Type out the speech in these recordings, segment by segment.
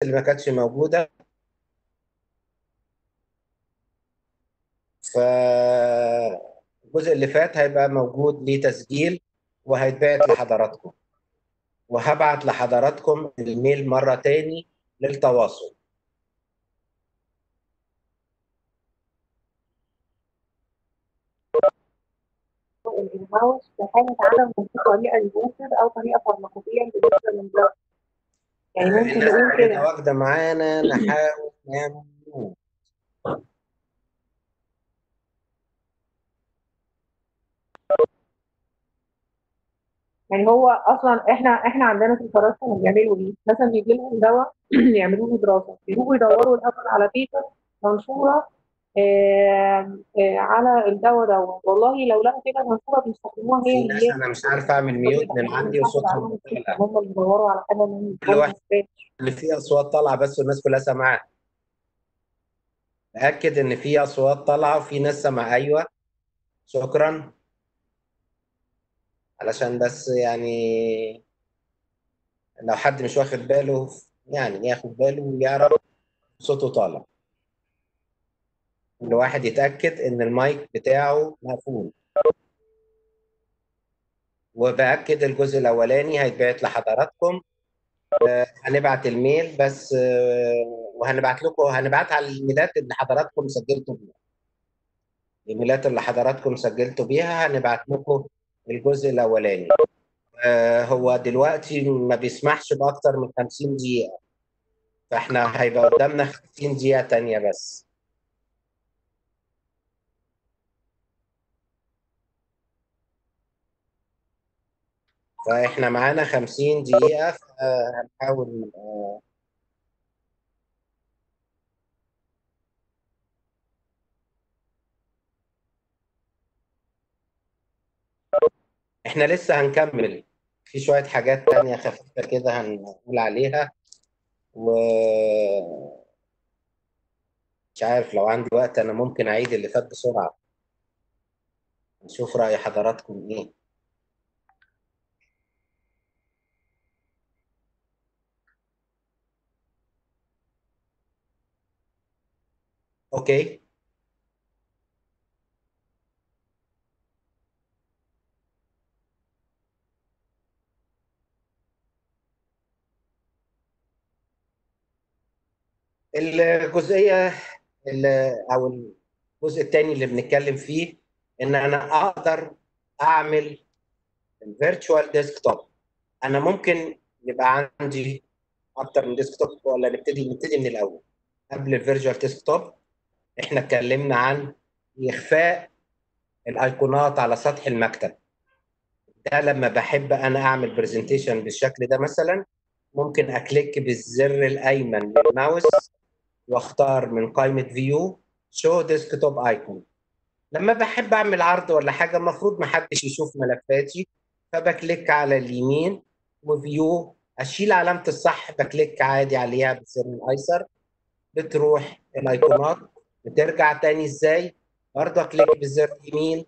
اللي ما كانتش موجودة فالجزء اللي فات هيبقى موجود ليه تسجيل وهيتبعت لحضراتكم وهبعت لحضراتكم الميل مرة تاني للتواصل الهاوس في حالة عدم وجود طريقة يوسر أو طريقة فارماكوبية بالنسبة للدواء يعني ممكن الناس نقول اللي كده واخدة معانا نحاول نعمل نوت. يعني هو اصلا احنا احنا عندنا في الفرنسا كانوا بيعملوا ايه؟ مثلا بيجي لهم دواء يعملوا له دراسه يروحوا يدوروا الاول على بيبر منشوره آه آه على الدواء دوت والله لو لقوا كده منشوره بيستخدموها هي في اللي ناس هي انا مش عارف اعمل ميوت من عندي وصوتهم طالع هم اللي بيدوروا على حاجه من كل واحد اللي فيه اصوات طالعه بس والناس كلها سامعاها تاكد ان في اصوات طالعه وفي ناس سامعه ايوه شكرا علشان بس يعني لو حد مش واخد باله يعني ياخد باله ويعرف صوته طالع كل واحد يتاكد ان المايك بتاعه مقفول وباكد الجزء الاولاني هيتبعت لحضراتكم آه، هنبعت الميل بس آه، وهنبعت لكم هنبعتها على الايميلات اللي حضراتكم سجلتوا بيها الايميلات اللي حضراتكم سجلتوا بيها هنبعت لكم الجزء الاولاني آه، هو دلوقتي ما بيسمحش باكتر من 50 دقيقة فاحنا هيبقى قدامنا 50 دقيقة تانية بس فاحنا معانا 50 دقيقة فهنحاول آه، احنا لسه هنكمل في شوية حاجات تانية خفيفة كده هنقول عليها و مش عارف لو عندي وقت انا ممكن اعيد اللي فات بسرعة نشوف رأي حضراتكم ايه اوكي الجزئية اللي او الجزء الثاني اللي بنتكلم فيه ان انا اقدر اعمل الفيرتشوال ديسكتوب انا ممكن يبقى عندي اكتر من ديسكتوب ولا نبتدي نبتدي من الاول قبل الفيرتشوال ديسكتوب احنا اتكلمنا عن اخفاء الايقونات على سطح المكتب ده لما بحب انا اعمل برزنتيشن بالشكل ده مثلا ممكن اكليك بالزر الايمن للماوس واختار من قائمه فيو شو ديسكتوب ايكون لما بحب اعمل عرض ولا حاجه المفروض ما حدش يشوف ملفاتي فبكليك على اليمين وفيو اشيل علامه الصح بكليك عادي عليها بالزر الايسر بتروح الايقونات بترجع تاني ازاي برضه كليك بالزر اليمين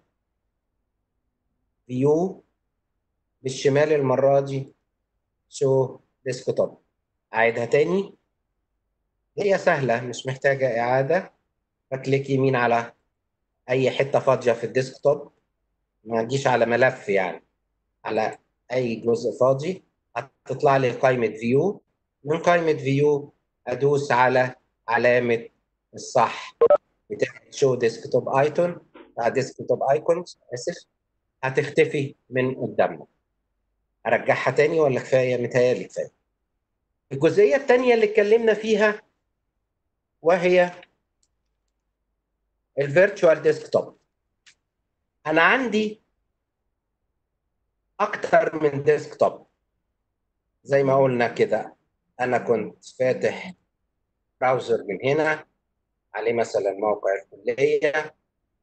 فيو بالشمال المره دي شو ديسكتوب اعيدها تاني هي سهله مش محتاجه اعاده بكليك يمين على اي حته فاضيه في الديسكتوب ما تجيش على ملف يعني على اي جزء فاضي هتطلع لي قائمه فيو من قائمه فيو ادوس على علامه الصح بتاعت شو ديسكتوب ايتون ديسكتوب ايكونز اسف هتختفي من قدامنا ارجعها تاني ولا كفايه متهيألي كفايه الجزئيه الثانيه اللي اتكلمنا فيها وهي الفيرتشوال ديسكتوب انا عندي اكتر من ديسكتوب زي ما قلنا كده انا كنت فاتح براوزر من هنا عليه مثلا موقع الكليه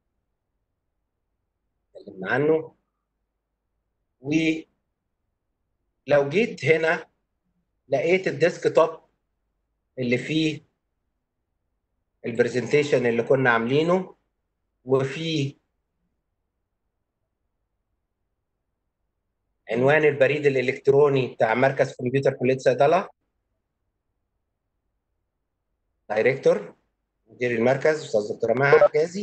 اتكلمنا عنه ولو جيت هنا لقيت الديسكتوب اللي فيه البرزنتيشن اللي كنا عاملينه وفيه عنوان البريد الالكتروني بتاع مركز كمبيوتر كليه صيدله دايركتور مدير المركز استاذ دكتوره مها حجازي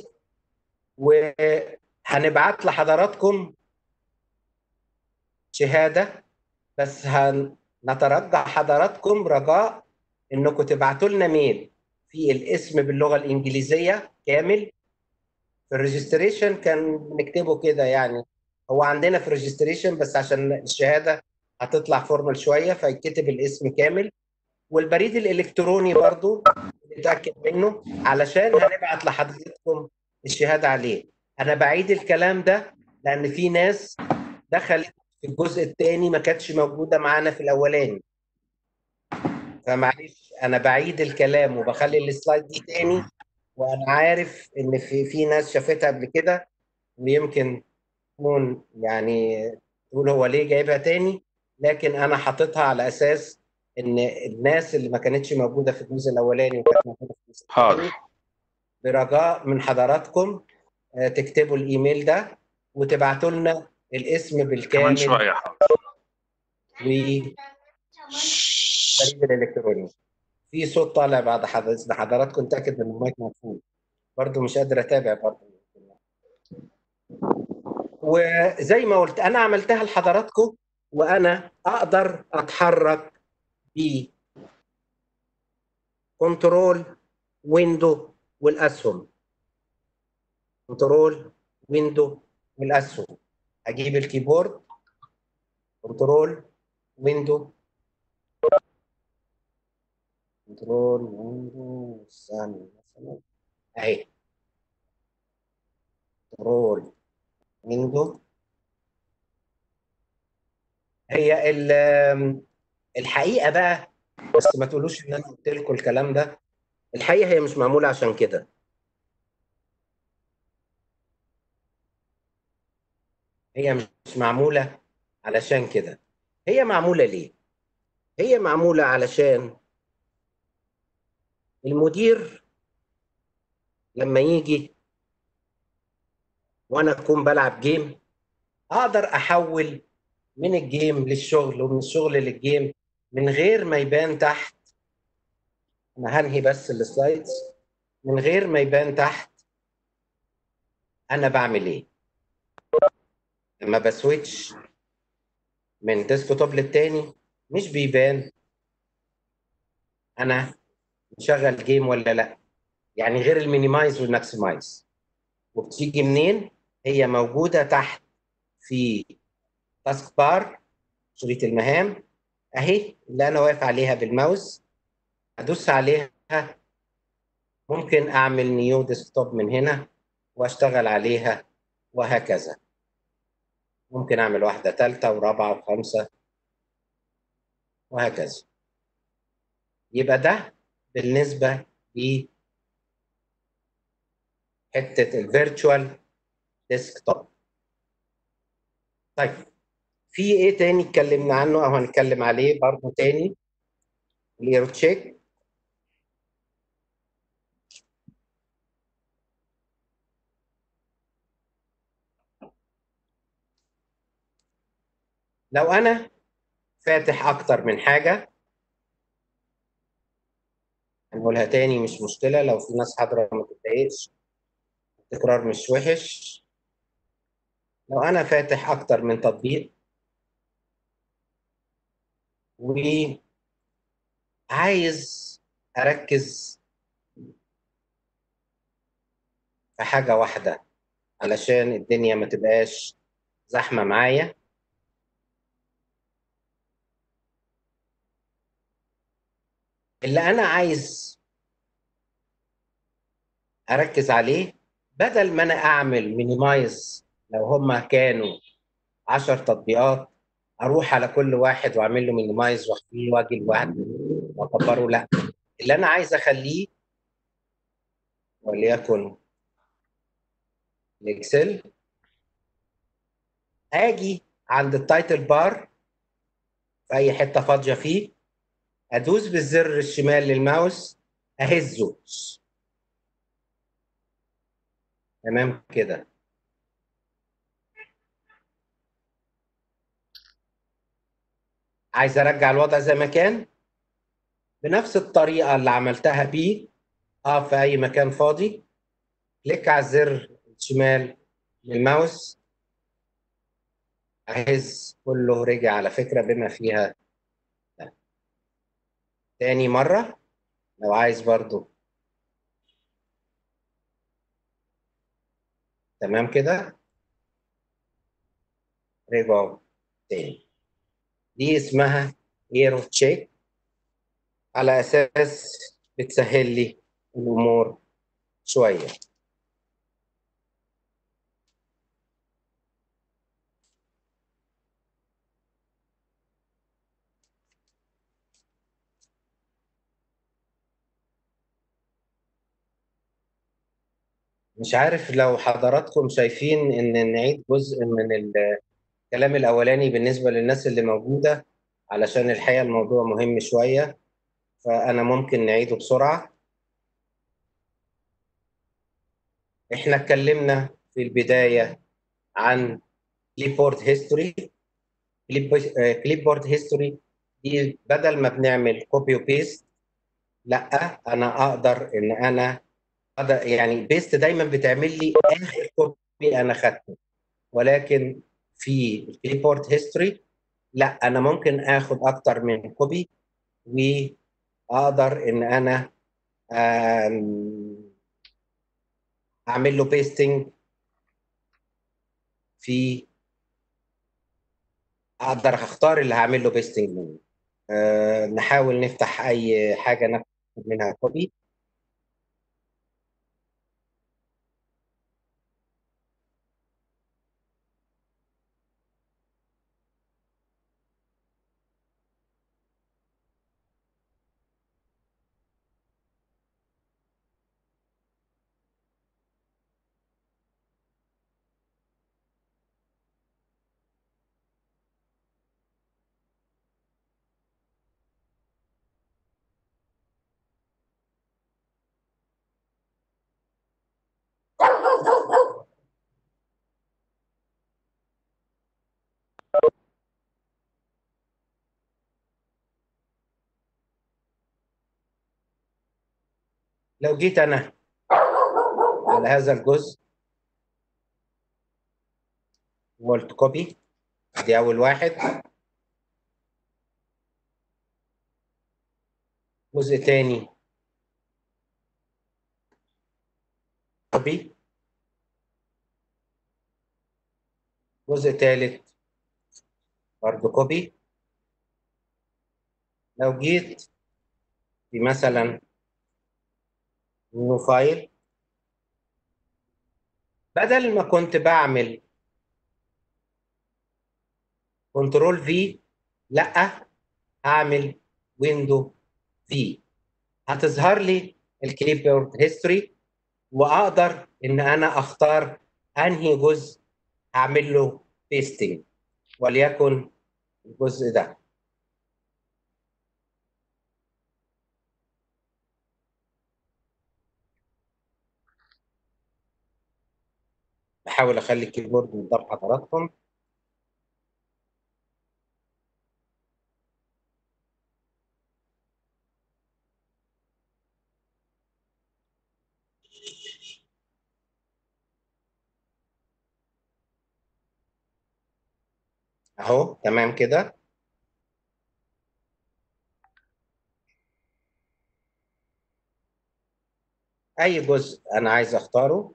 وهنبعت لحضراتكم شهاده بس هنترجى حضراتكم رجاء انكم تبعتوا لنا ميل في الاسم باللغه الانجليزيه كامل في الريجستريشن كان بنكتبه كده يعني هو عندنا في الريجستريشن بس عشان الشهاده هتطلع فورمال شويه فيتكتب الاسم كامل والبريد الالكتروني برضو نتاكد منه علشان هنبعت لحضرتكم الشهاده عليه انا بعيد الكلام ده لان في ناس دخلت في الجزء الثاني ما كانتش موجوده معانا في الاولاني فمعلش انا بعيد الكلام وبخلي السلايد دي تاني وانا عارف ان في في ناس شافتها قبل كده ويمكن تكون يعني تقول هو ليه جايبها تاني لكن انا حاططها على اساس ان الناس اللي ما كانتش موجوده في الجزء الاولاني وكانت موجوده في الجزء الثاني حاضر برجاء من حضراتكم آه، تكتبوا الايميل ده وتبعتوا لنا الاسم كمان بالكامل شويه حاضر والبريد الالكتروني في صوت طالع بعد حضرتك حضراتكم تاكد ان المايك مقفول برضو مش قادر اتابع برضو وزي ما قلت انا عملتها لحضراتكم وانا اقدر اتحرك ب كنترول ويندو والاسهم كنترول ويندو والاسهم اجيب الكيبورد كنترول ويندو كنترول ويندو ثانية مثلا اهي كنترول ويندو هي ال- الحقيقه بقى بس ما تقولوش ان انا قلت لكم الكلام ده الحقيقه هي مش معموله عشان كده هي مش معموله علشان كده هي معموله ليه هي معموله علشان المدير لما يجي وانا اكون بلعب جيم اقدر احول من الجيم للشغل ومن الشغل للجيم من غير ما يبان تحت انا هنهي بس السلايدز من غير ما يبان تحت انا بعمل ايه لما بسويتش من ديسكتوب للتاني مش بيبان انا مشغل جيم ولا لا يعني غير المينيمايز والماكسمايز وبتيجي منين هي موجوده تحت في تاسك بار شريط المهام اهي اللي انا واقف عليها بالماوس ادوس عليها ممكن اعمل نيو ديسكتوب من هنا واشتغل عليها وهكذا ممكن اعمل واحده ثالثه ورابعه وخامسه وهكذا يبقى ده بالنسبه ل حته الفيرتشوال ديسكتوب طيب في ايه تاني اتكلمنا عنه او هنتكلم عليه برضه تاني الايرو تشيك لو انا فاتح اكتر من حاجه هنقولها تاني مش مشكله لو في ناس حاضره ما تتضايقش التكرار مش وحش لو انا فاتح اكتر من تطبيق وعايز اركز في حاجه واحده علشان الدنيا ما تبقاش زحمه معايا اللي انا عايز اركز عليه بدل ما انا اعمل مينيمايز لو هما كانوا 10 تطبيقات اروح على كل واحد واعمل له مينيمايز واخليه واجي لوحده واكبره لا اللي انا عايز اخليه وليكن الاكسل اجي عند التايتل بار في اي حته فاضيه فيه ادوس بالزر الشمال للماوس اهزه تمام كده عايز ارجع الوضع زي ما كان بنفس الطريقه اللي عملتها بيه اقف في اي مكان فاضي كليك على الزر الشمال للماوس احس كله رجع على فكره بما فيها ده. تاني مره لو عايز برضو تمام كده رجعوا تاني دي اسمها ايرو تشيك على اساس بتسهل لي الامور شويه مش عارف لو حضراتكم شايفين ان نعيد جزء من الكلام الاولاني بالنسبه للناس اللي موجوده علشان الحقيقه الموضوع مهم شويه فانا ممكن نعيده بسرعه احنا اتكلمنا في البدايه عن كليب بورد هيستوري كليب بورد هيستوري دي بدل ما بنعمل كوبي وبيست لا انا اقدر ان انا أقدر يعني بيست دايما بتعمل لي اخر كوبي انا خدته ولكن في الكليب بورد هيستوري لا انا ممكن اخد اكتر من كوبي واقدر ان انا اعمل له بيستنج في اقدر اختار اللي هعمل له بيستنج منه أه نحاول نفتح اي حاجه ناخد منها كوبي لو جيت انا على هذا الجزء وقلت كوبي دي اول واحد جزء تاني كوبي جزء تالت برضه كوبي لو جيت في مثلا نيو فايل بدل ما كنت بعمل كنترول في لا هعمل ويندو في هتظهر لي الكليب بورد هيستوري واقدر ان انا اختار انهي جزء هعمل له بيستنج وليكن الجزء ده بحاول اخلي الكيبورد قدام حضراتكم اهو تمام كده اي جزء انا عايز اختاره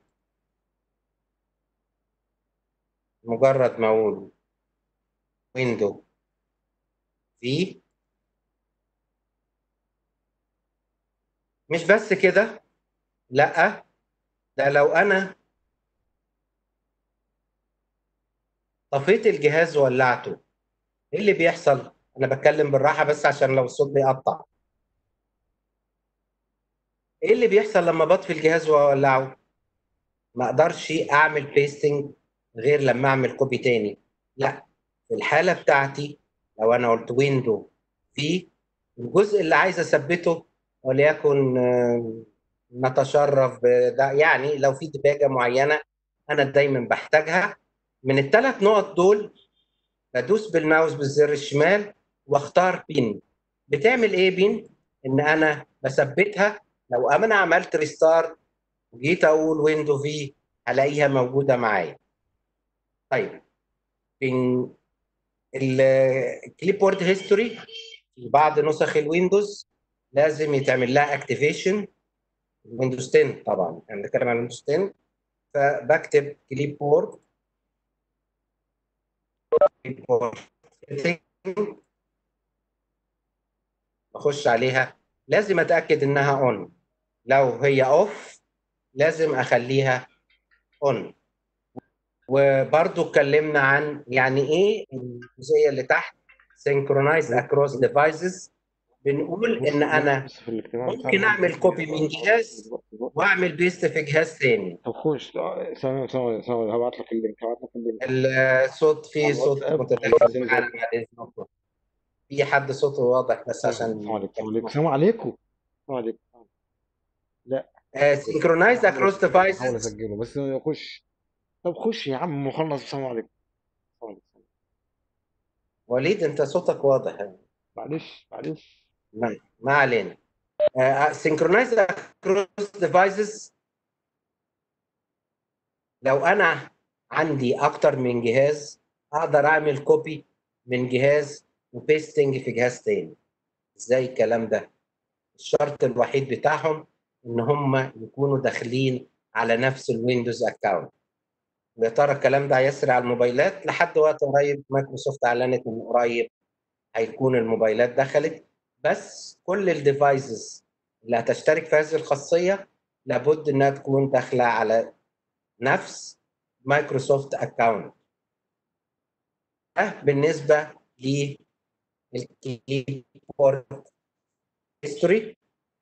مجرد ما اقول ويندو في مش بس كده لا ده لو انا طفيت الجهاز وولعته ايه اللي بيحصل انا بتكلم بالراحه بس عشان لو الصوت بيقطع ايه اللي بيحصل لما بطفي الجهاز واولعه ما اقدرش اعمل بيستنج غير لما اعمل كوبي تاني لا في الحاله بتاعتي لو انا قلت ويندو في الجزء اللي عايز اثبته وليكن نتشرف بده يعني لو في دباجه معينه انا دايما بحتاجها من الثلاث نقط دول بدوس بالماوس بالزر الشمال واختار بين بتعمل ايه بين ان انا بثبتها لو انا عملت ريستارت وجيت اقول ويندو في هلاقيها موجوده معايا طيب من الكليب بورد هيستوري في بعض نسخ الويندوز لازم يتعمل لها اكتيفيشن ويندوز 10 طبعا احنا بنتكلم عن ويندوز 10 فبكتب كليب بورد بخش عليها لازم اتاكد انها اون لو هي اوف لازم اخليها اون وبرضو اتكلمنا عن يعني ايه الجزئيه اللي تحت synchronize across devices بنقول ان انا بص في الاجتماع ممكن بتاعنا اعمل كوبي من جهاز واعمل بيست في جهاز ثاني طب خش ثواني ثواني ثواني هبعت لك اللينك هبعت لك اللينك الصوت فيه على صوت الواتساب متلفز هنزل. معانا بعد اذنكم في حد صوته واضح بس عشان السلام عليكم السلام عليكم السلام عليكم سينكرونايز اكروس بحاول ديفايسز اسجله بس خش طب خش يا عم مخلص السلام عليكم السلام عليكم. وليد انت صوتك واضح معلش معلش ما, ما علينا سينكرونايز اكروس ديفايسز لو انا عندي اكتر من جهاز اقدر اعمل كوبي من جهاز وبيستنج في جهاز تاني ازاي الكلام ده الشرط الوحيد بتاعهم ان هم يكونوا داخلين على نفس الويندوز اكونت ويا ترى الكلام ده هيسري على الموبايلات لحد وقت قريب مايكروسوفت اعلنت ان قريب هيكون الموبايلات دخلت بس كل الديفايسز اللي هتشترك في هذه الخاصيه لابد انها تكون داخله على نفس مايكروسوفت اكونت ده بالنسبه للكيبورد هيستوري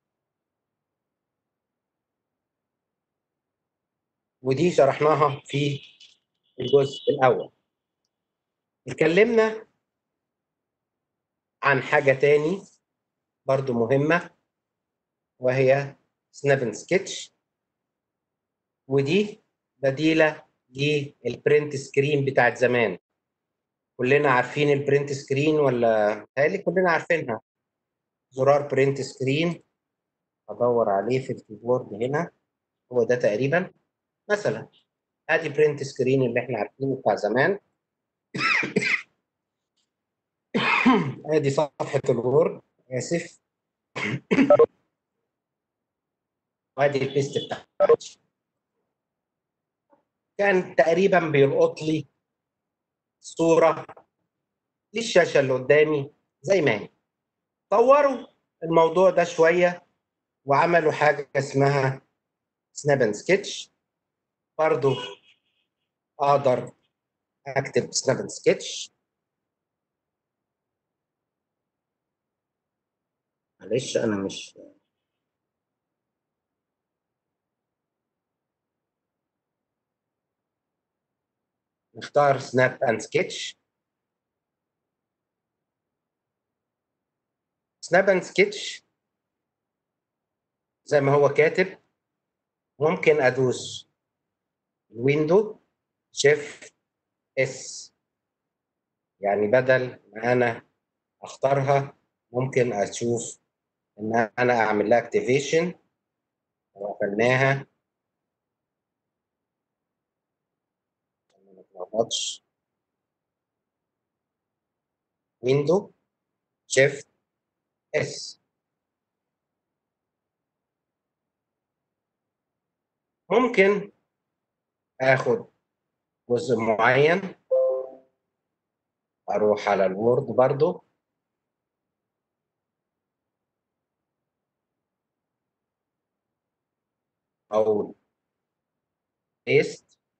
ودي شرحناها في الجزء الاول اتكلمنا عن حاجه تاني برضو مهمه وهي سنابن سكتش ودي بديله للبرنت سكرين بتاعت زمان كلنا عارفين البرنت سكرين ولا هالي كلنا عارفينها زرار برنت سكرين ادور عليه في الكيبورد هنا هو ده تقريبا مثلا ادي برنت سكرين اللي احنا عارفينه بتاع زمان ادي صفحه الوورد اسف وادي البيست بتاعها كان تقريبا بيلقط لي صوره للشاشه اللي قدامي زي ما هي طوروا الموضوع ده شويه وعملوا حاجه اسمها سناب سكتش برضو اقدر اكتب سناب سكتش معلش انا مش نختار سناب اند سكتش سناب اند سكتش زي ما هو كاتب ممكن ادوس ويندو شيفت اس يعني بدل ما انا اختارها ممكن اشوف ان انا اعمل لها اكتيفيشن وقفلناها ما تلخبطش ويندو شيفت اس ممكن اخد جزء معين اروح على الوورد برضو اقول paste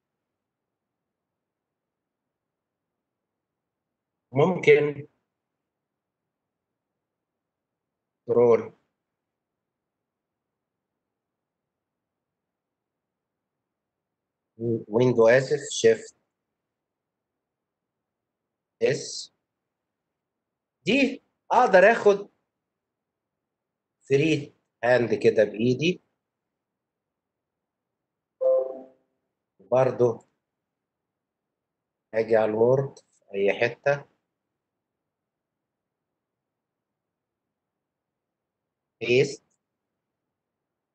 ممكن رول ويندو اسف شيفت اس دي اقدر اخد فري هاند كده بايدي برضو اجي على الوورد في اي حته بيست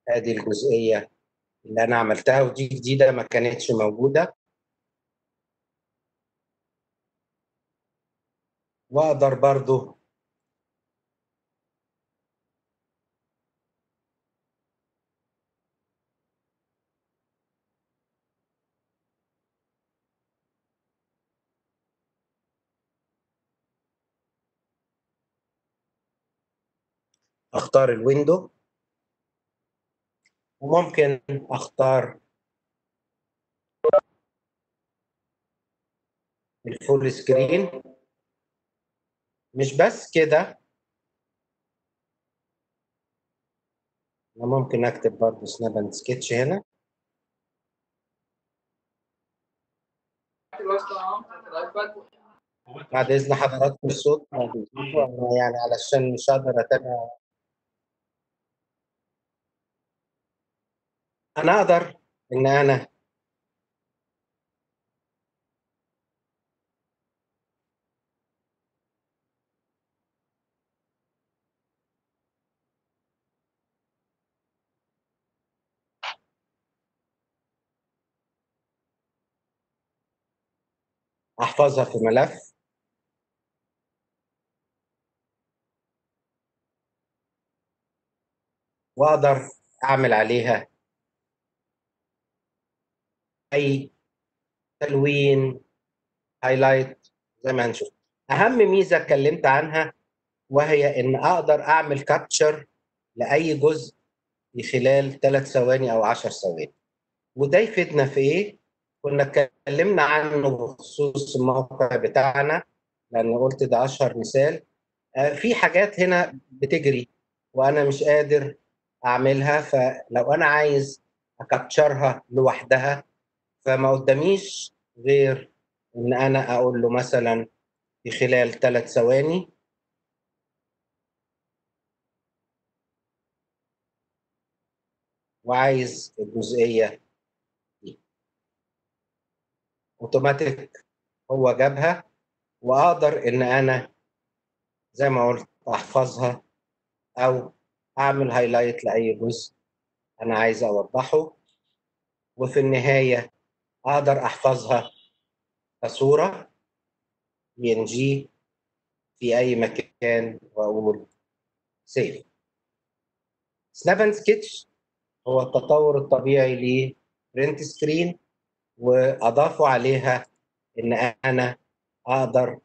ادي الجزئيه اللي انا عملتها ودي جديده ما كانتش موجوده واقدر برضو اختار الويندو وممكن اختار الفول سكرين مش بس كده انا ممكن اكتب برضه سناب اند سكتش هنا بعد اذن حضراتكم الصوت ما بيجيبه أنا يعني علشان مش هقدر اتابع انا اقدر ان انا احفظها في ملف واقدر اعمل عليها اي تلوين هايلايت زي ما هنشوف اهم ميزه اتكلمت عنها وهي ان اقدر اعمل كابتشر لاي جزء في خلال ثلاث ثواني او 10 ثواني وده يفيدنا في ايه كنا اتكلمنا عنه بخصوص الموقع بتاعنا لان قلت ده اشهر مثال آه، في حاجات هنا بتجري وانا مش قادر اعملها فلو انا عايز اكابتشرها لوحدها فما قداميش غير ان انا اقول له مثلا في خلال ثلاث ثواني وعايز الجزئيه دي اوتوماتيك هو جابها واقدر ان انا زي ما قلت احفظها او اعمل هايلايت لاي جزء انا عايز اوضحه وفي النهايه اقدر احفظها كصوره بي ان جي في اي مكان واقول سيف سناب اند سكتش هو التطور الطبيعي لبرنت سكرين واضافوا عليها ان انا اقدر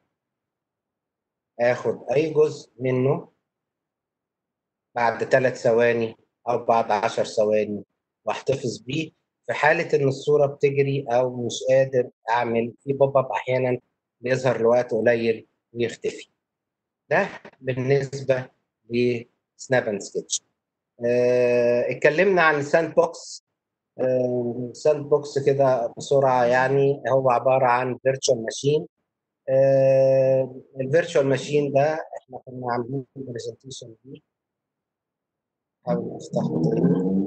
اخد اي جزء منه بعد ثلاث ثواني او بعد عشر ثواني واحتفظ بيه في حالة إن الصورة بتجري أو مش قادر أعمل في بوب أب أحيانا بيظهر لوقت قليل ويختفي. ده بالنسبة لسناب اند سكتش. آه، اتكلمنا عن الساند بوكس آه، الساند بوكس كده بسرعة يعني هو عبارة عن فيرتشوال ماشين الفيرتشوال ماشين ده احنا كنا عاملين برزنتيشن دي حاول افتحه تاني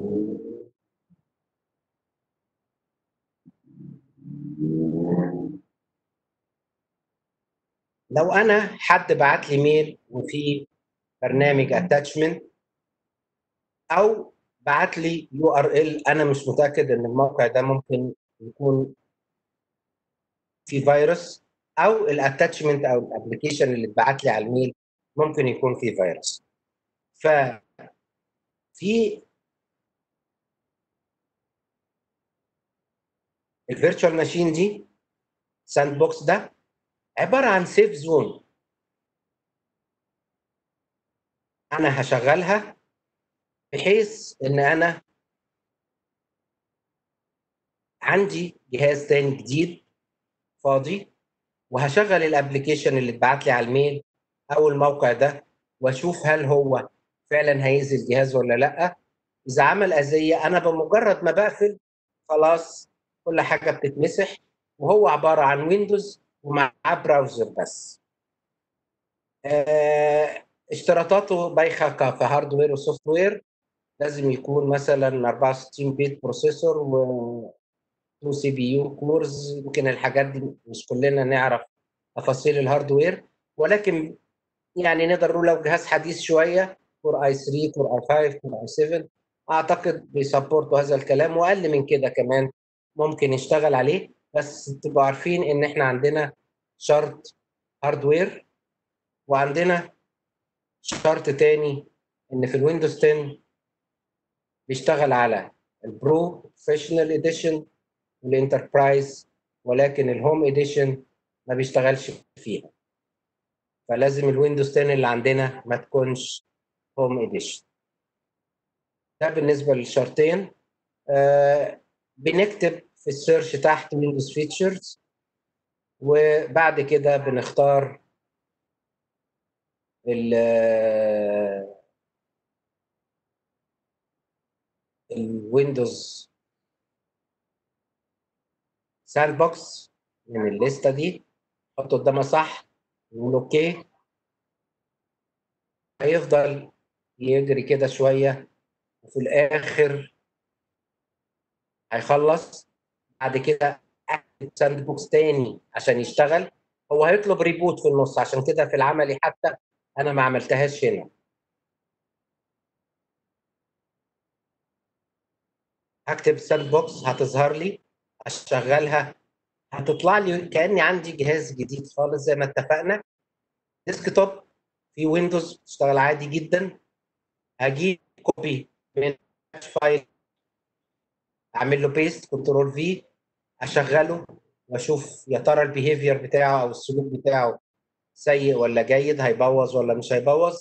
لو انا حد بعت لي ميل وفي برنامج اتاتشمنت او بعت لي يو ار ال انا مش متاكد ان الموقع ده ممكن يكون في فيروس او الاتاتشمنت او الابلكيشن اللي اتبعت لي على الميل ممكن يكون فيه فيروس ف في الفيرتشوال ماشين دي ساند بوكس ده عباره عن سيف زون انا هشغلها بحيث ان انا عندي جهاز تاني جديد فاضي وهشغل الابلكيشن اللي اتبعت لي على الميل او الموقع ده واشوف هل هو فعلا هيأذي الجهاز ولا لا اذا عمل اذيه انا بمجرد ما بقفل خلاص كل حاجه بتتمسح وهو عباره عن ويندوز ومعاه براوزر بس آه، اشتراطاته بايخه كهاردوير وسوفت وير لازم يكون مثلا 64 بيت بروسيسور و 2 سي بي يو كورز يمكن الحاجات دي مش كلنا نعرف تفاصيل الهاردوير ولكن يعني نقدر نقول لو جهاز حديث شويه كور اي 3 كور اي 5 كور اي 7 اعتقد بيسبورتوا هذا الكلام واقل من كده كمان ممكن يشتغل عليه بس تبقوا عارفين ان احنا عندنا شرط هاردوير وعندنا شرط تاني ان في الويندوز 10 بيشتغل على البرو بروفيشنال اديشن والانتربرايز ولكن الهوم اديشن ما بيشتغلش فيها فلازم الويندوز 10 اللي عندنا ما تكونش هوم اديشن ده بالنسبه للشرطين آه بنكتب في السيرش تحت ويندوز فيتشرز وبعد كده بنختار ال الويندوز ساند بوكس من الليسته دي نحط قدامها صح نقول اوكي هيفضل يجري كده شويه وفي الاخر هيخلص بعد كده اكتب ساند بوكس تاني عشان يشتغل هو هيطلب ريبوت في النص عشان كده في العملي حتى انا ما عملتهاش هنا هكتب ساند بوكس هتظهر لي اشغلها هتطلع لي كاني عندي جهاز جديد خالص زي ما اتفقنا ديسك توب في ويندوز تشتغل عادي جدا هجيب كوبي من فايل اعمل له بيست كنترول في اشغله واشوف يا ترى البيهيفير بتاعه او السلوك بتاعه سيء ولا جيد هيبوظ ولا مش هيبوظ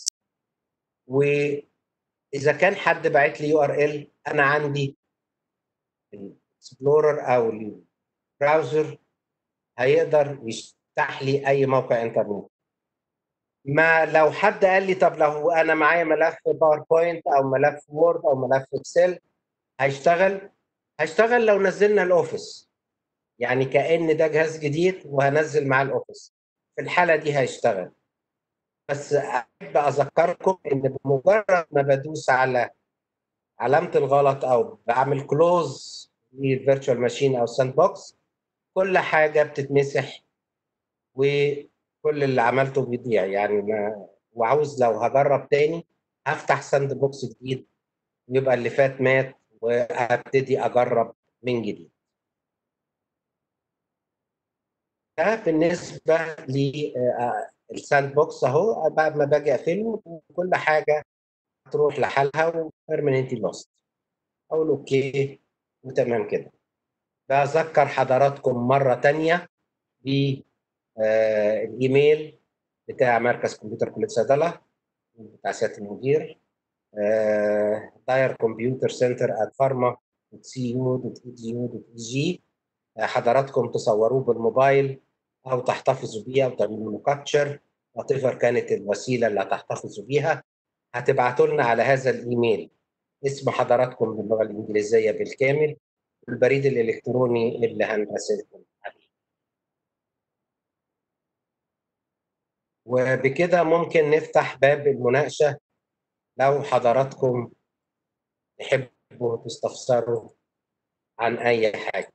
واذا كان حد باعت لي يو ار ال انا عندي الاكسبلورر او البراوزر هيقدر يفتح لي اي موقع انترنت ما لو حد قال لي طب لو انا معايا ملف باوربوينت او ملف وورد او ملف اكسل هيشتغل هيشتغل لو نزلنا الاوفيس يعني كان ده جهاز جديد وهنزل معاه الاوفيس في الحاله دي هيشتغل بس احب اذكركم ان بمجرد ما بدوس على علامه الغلط او بعمل كلوز للفيرتشوال ماشين او ساند بوكس كل حاجه بتتمسح وكل اللي عملته بيضيع يعني ما وعاوز لو هجرب تاني هفتح ساند بوكس جديد ويبقى اللي فات مات وهبتدي اجرب من جديد ده بالنسبه للساند بوكس اهو بعد ما باجي اقفله كل حاجه تروح لحالها وبيرمننتلي لوست اقول اوكي وتمام كده بذكر حضراتكم مره تانية بالايميل بتاع مركز كمبيوتر كليه صيدله بتاع سياده المدير داير كمبيوتر سنتر ات فارما سي يو دوت اي دي يو دوت اي جي حضراتكم تصوروه بالموبايل او تحتفظوا بيه او تعملوا له كابتشر وات كانت الوسيله اللي هتحتفظوا بيها هتبعتوا لنا على هذا الايميل اسم حضراتكم باللغه الانجليزيه بالكامل والبريد الالكتروني اللي هنرسلكم عليه وبكده ممكن نفتح باب المناقشه لو حضراتكم تحبوا تستفسروا عن اي حاجه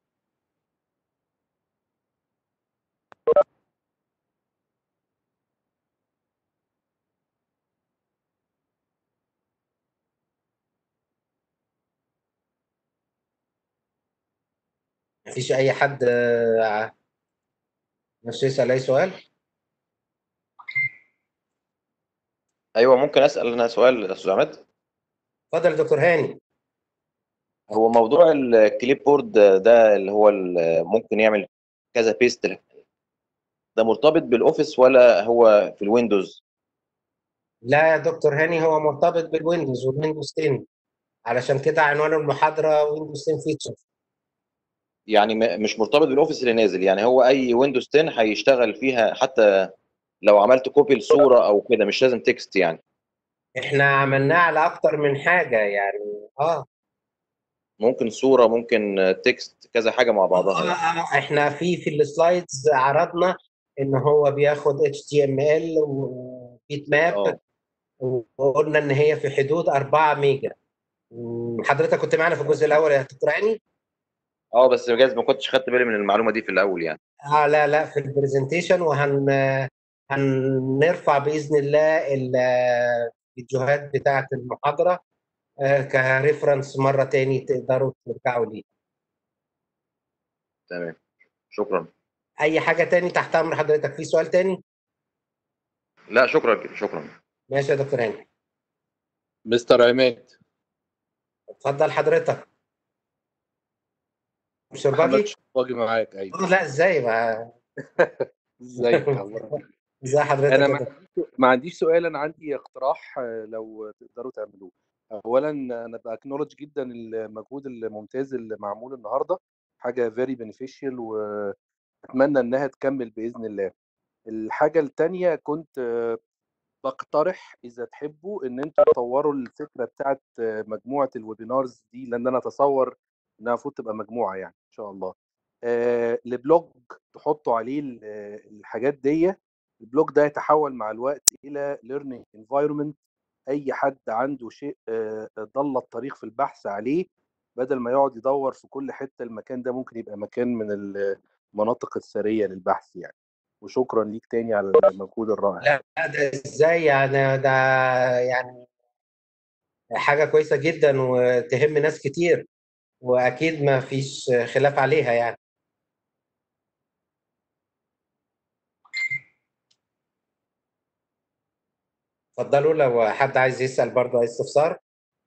مفيش اي حد نفسه يسال اي سؤال ايوه ممكن اسال انا سؤال يا استاذ عماد اتفضل يا دكتور هاني هو موضوع الكليب بورد ده اللي هو ممكن يعمل كذا بيست ده مرتبط بالاوفيس ولا هو في الويندوز لا يا دكتور هاني هو مرتبط بالويندوز والويندوز 10 علشان كده عنوان المحاضره ويندوز 10 فيتشرز يعني مش مرتبط بالاوفيس اللي نازل يعني هو اي ويندوز 10 هيشتغل فيها حتى لو عملت كوبي لصوره او كده مش لازم تكست يعني احنا عملناه على اكتر من حاجه يعني اه ممكن صوره ممكن تكست كذا حاجه مع بعضها آه آه احنا في في السلايدز عرضنا ان هو بياخد اتش تي ام ال وبيت ماب وقلنا ان هي في حدود 4 ميجا حضرتك كنت معانا في الجزء الاول يا دكتور هاني؟ اه بس جايز ما كنتش خدت بالي من المعلومه دي في الاول يعني اه لا لا في البرزنتيشن وهن هنرفع باذن الله الفيديوهات بتاعه المحاضره آه، كريفرنس مره تاني تقدروا ترجعوا ليه تمام شكرا اي حاجه تاني تحت امر حضرتك في سؤال تاني لا شكرا كده شكرا ماشي يا دكتور هاني مستر عماد اتفضل حضرتك مش محمد باجي شرباجي معاك ايوه لا ازاي ما ازيك أخبارك؟ ازاي حضرتك انا يا ما دكتور؟ ما عنديش سؤال انا عندي اقتراح آه، لو تقدروا تعملوه اولا انا باكنولج جدا المجهود الممتاز اللي معمول النهارده حاجه فيري بينيفيشال واتمنى انها تكمل باذن الله الحاجه الثانيه كنت آه، بقترح اذا تحبوا ان انتوا تطوروا الفكره بتاعت آه، مجموعه الويبينارز دي لان انا اتصور انها المفروض تبقى مجموعه يعني ان شاء الله آه، البلوج تحطوا عليه ال- آه، الحاجات دي البلوج ده يتحول مع الوقت الى learning environment اي حد عنده شيء آه، ضل الطريق في البحث عليه بدل ما يقعد يدور في كل حته المكان ده ممكن يبقى مكان من المناطق الثريه للبحث يعني وشكرا ليك تاني على المجهود الرائع لا لا، ده ازاي يعني ده يعني حاجه كويسه جدا وتهم ناس كتير واكيد ما فيش خلاف عليها يعني اتفضلوا لو حد عايز يسال برضه اي استفسار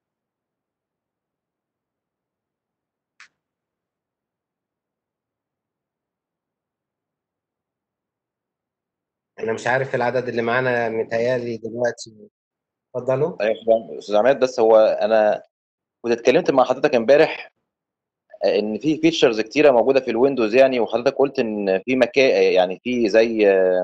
انا مش عارف العدد اللي معانا متهيألي دلوقتي اتفضلوا ايوه يا استاذ عماد بس هو انا كنت اتكلمت مع حضرتك امبارح ان في فيتشرز كتيره موجوده في الويندوز يعني وحضرتك قلت ان في مكان يعني في زي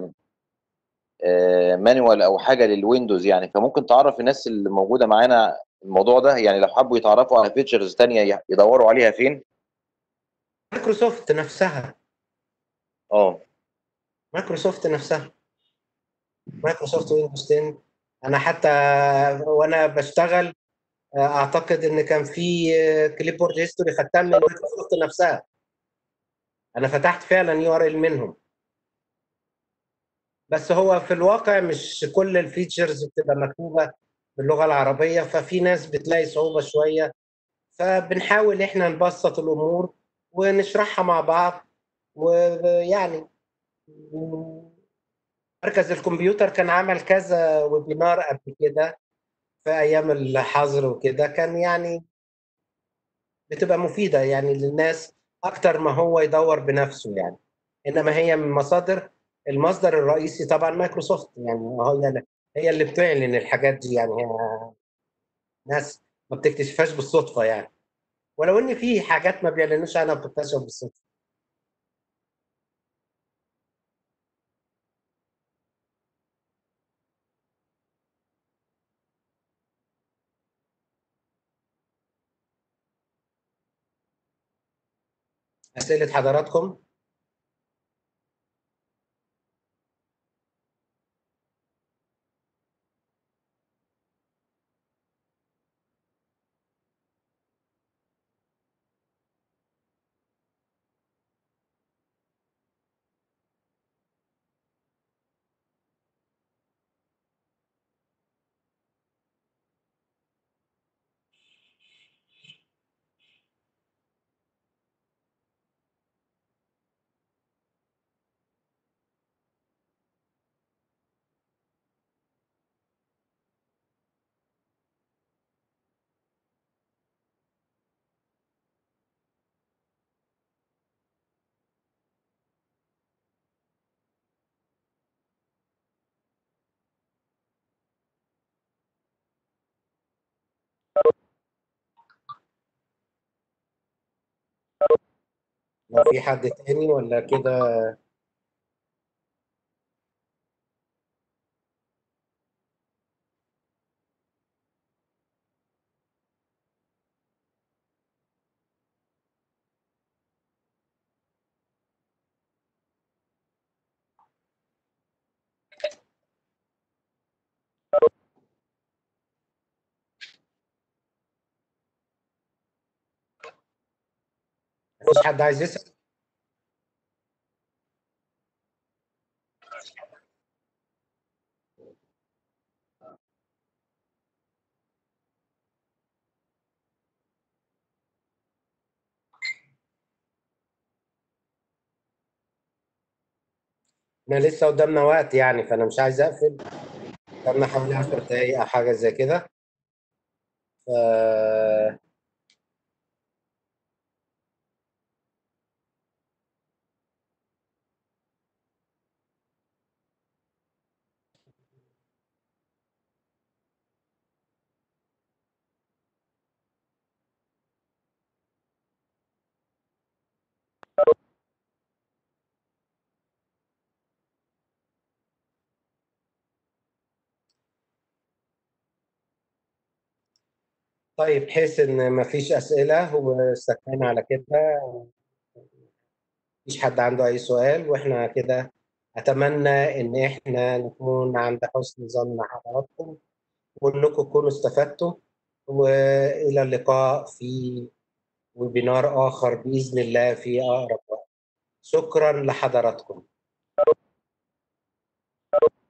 مانوال او حاجه للويندوز يعني فممكن تعرف الناس اللي موجوده معانا الموضوع ده يعني لو حبوا يتعرفوا على فيتشرز تانية يدوروا عليها فين مايكروسوفت نفسها اه مايكروسوفت نفسها مايكروسوفت ويندوز 10 انا حتى وانا بشتغل اعتقد ان كان في كليب بورد هيستوري خدتها من مايكروسوفت نفسها انا فتحت فعلا يو ار ال منهم بس هو في الواقع مش كل الفيتشرز بتبقى مكتوبه باللغه العربيه ففي ناس بتلاقي صعوبه شويه فبنحاول احنا نبسط الامور ونشرحها مع بعض ويعني مركز الكمبيوتر كان عمل كذا ويبينار قبل كده في ايام الحظر وكده كان يعني بتبقى مفيده يعني للناس اكتر ما هو يدور بنفسه يعني انما هي من مصادر المصدر الرئيسي طبعا مايكروسوفت يعني هي هي اللي بتعلن الحاجات دي يعني هي ناس ما بتكتشفهاش بالصدفه يعني ولو ان في حاجات ما بيعلنوش عنها بتكتشف بالصدفه اسئله حضراتكم لو في حد تاني ولا كده مفيش حد عايز يسأل احنا لسه قدامنا وقت يعني فانا مش عايز اقفل قدامنا حوالي 10 دقايق او حاجه زي كده ف طيب بحيث ان مفيش اسئله واستكفينا على كده مفيش حد عنده اي سؤال واحنا كده اتمنى ان احنا نكون عند حسن ظن حضراتكم وانكم تكونوا استفدتوا والى اللقاء في ويبينار اخر باذن الله في اقرب وقت شكرا لحضراتكم